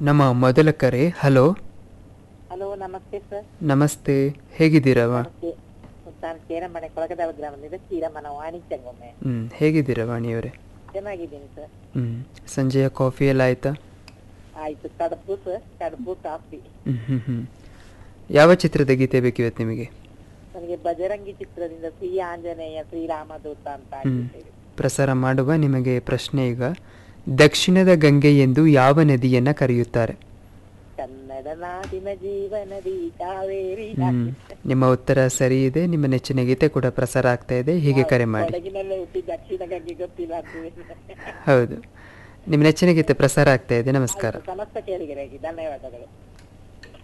ನಮ್ಮ ಮೊದಲ ಕರೆ ಹಲೋ ಹಲೋ ನಮಸ್ತೆ ಸರ್ ನಮಸ್ತೆ ಹೇಗಿದ್ದೀರವ ನಮಸ್ತೆ ನಾನು ಚೇರಮನೆ ಕೊಳಗದಾಳ ಗ್ರಾಮದಿಂದ ಚೀರಮ್ಮನ ವಾಣಿಜ್ಯಗೊಮ್ಮೆ ಹ್ಞೂ ಹೇಗಿದ್ದೀರ ವಾಣಿಯವರೇ ಚೆನ್ನಾಗಿದ್ದೀನಿ ಸರ್ ಹ್ಞೂ ಸಂಜೆಯ ಕಾಫಿ ಎಲ್ಲ ಆಯಿತಾ ಆಯ್ತು ಕಡುಬು ಸರ್ ಕಡುಬು ಕಾಫಿ ಹ್ಞೂ ಹ್ಞೂ ಹ್ಞೂ ಯಾವ ಚಿತ್ರದ ಗೀತೆ ಬೇಕಿವತ್ತು ನಿಮಗೆ ನನಗೆ ಬಜರಂಗಿ ಚಿತ್ರದಿಂದ ಶ್ರೀ ಆಂಜನೇಯ ಶ್ರೀರಾಮದೂತ ಅಂತ ಹ್ಞೂ ಆಗಿದ್ದೇವೆ ಪ್ರಸಾರ ಮಾಡುವ ನಿಮಗೆ ಪ್ರಶ್ನೆ ಈಗ ದಕ್ಷಿಣದ ಗಂಗೆ ಎಂದು ಯಾವ ನದಿಯನ್ನು ಕರೆಯುತ್ತಾರೆ ಕನ್ನಡ ನಾಡಿನ ಜೀವನದಿ ಕಾವೇರಿ ಹ್ಮ್ ನಿಮ್ಮ ಉತ್ತರ ಸರಿ ಇದೆ ನಿಮ್ಮ ನೆಚ್ಚಿನ ಗೀತೆ ಕೂಡ ಪ್ರಸಾರ ಆಗ್ತಾ ಇದೆ ಹೀಗೆ ಕರೆ ಮಾಡಿ ಕೊಡಗಿನಲ್ಲೇ ಹುಟ್ಟಿ ದಕ್ಷಿಣ ಗಂಗೆ ಗೊತ್ತಿಲ್ಲ ಅಂತ ಹೌದು ನಿಮ್ಮ ನೆಚ್ಚಿನ ಗೀತೆ ಪ್ರಸಾರ ಆಗ್ತಾ ಇದೆ ನಮಸ್ಕಾರ ಸಮಸ್ತ ಕೇಳಿಗೆ ಧನ್ಯವಾದಗಳು